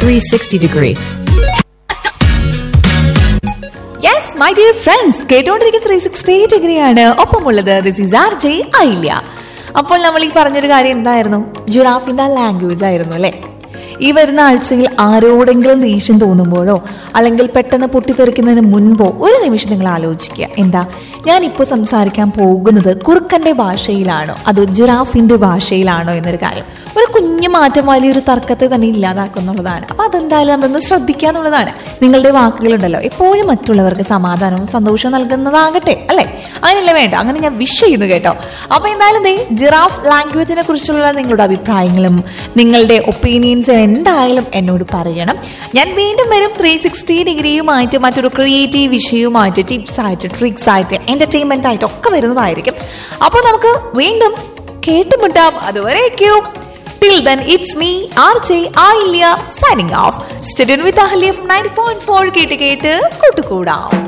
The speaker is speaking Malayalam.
360 degree. Yes my dear friends കേട്ടോണ്ടിരിക്കുന്ന ത്രീ സിക്സ്റ്റി ഡിഗ്രിയാണ് ഒപ്പമുള്ളത് this is R J Ailya അപ്പോൾ നമ്മൾ ഈ പറഞ്ഞൊരു കാര്യം എന്തായിരുന്നു ജുറാഫിന്റെ ലാംഗ്വേജ് ആയിരുന്നു അല്ലേ ഈ വരുന്ന ആഴ്ചയിൽ ആരോടെങ്കിലും ദേഷ്യം തോന്നുമ്പോഴോ അല്ലെങ്കിൽ പെട്ടെന്ന് പൊട്ടിത്തെറിക്കുന്നതിന് മുൻപോ ഒരു നിമിഷം നിങ്ങൾ ആലോചിക്കുക എന്താ ഞാൻ ഇപ്പോൾ സംസാരിക്കാൻ പോകുന്നത് കുറുക്കന്റെ ഭാഷയിലാണോ അതോ ജിറാഫിന്റെ ഭാഷയിലാണോ എന്നൊരു കാര്യം ഒരു കുഞ്ഞു മാറ്റം വലിയൊരു തർക്കത്തെ തന്നെ ഇല്ലാതാക്കുന്നുള്ളതാണ് അപ്പൊ അതെന്തായാലും നമ്മളൊന്ന് ശ്രദ്ധിക്കുക എന്നുള്ളതാണ് നിങ്ങളുടെ വാക്കുകളുണ്ടല്ലോ എപ്പോഴും മറ്റുള്ളവർക്ക് സമാധാനവും സന്തോഷവും നൽകുന്നതാകട്ടെ അല്ലെ അങ്ങനെയല്ലേ വേണ്ട അങ്ങനെ ഞാൻ വിഷ് ചെയ്യുന്നു കേട്ടോ അപ്പൊ എന്തായാലും ദേ ജിറാഫ് ലാംഗ്വേജിനെ കുറിച്ചുള്ള നിങ്ങളുടെ അഭിപ്രായങ്ങളും നിങ്ങളുടെ ഒപ്പീനിയൻസും എന്തായാലും എന്നോട് പറയണം ഞാൻ വീണ്ടും വരും ത്രീ സിക്സ്റ്റി ഡിഗ്രിയുമായിട്ട് മറ്റൊരു ക്രിയേറ്റീവ് വിഷയവുമായിട്ട് ടിപ്സ് ആയിട്ട് ട്രിക്സ് ആയിട്ട് എന്റർടൈൻമെന്റ് ആയിട്ട് ഒക്കെ വരുന്നതായിരിക്കും അപ്പോൾ നമുക്ക് വീണ്ടും കേട്ടുമുട്ടാം അതുവരേക്കും Till then, it's me, RJ Ailia, signing off. Stay tuned with Ahlia from 90.4 കേട്ട് കേട്ട് കൂട്ടുകൂടാം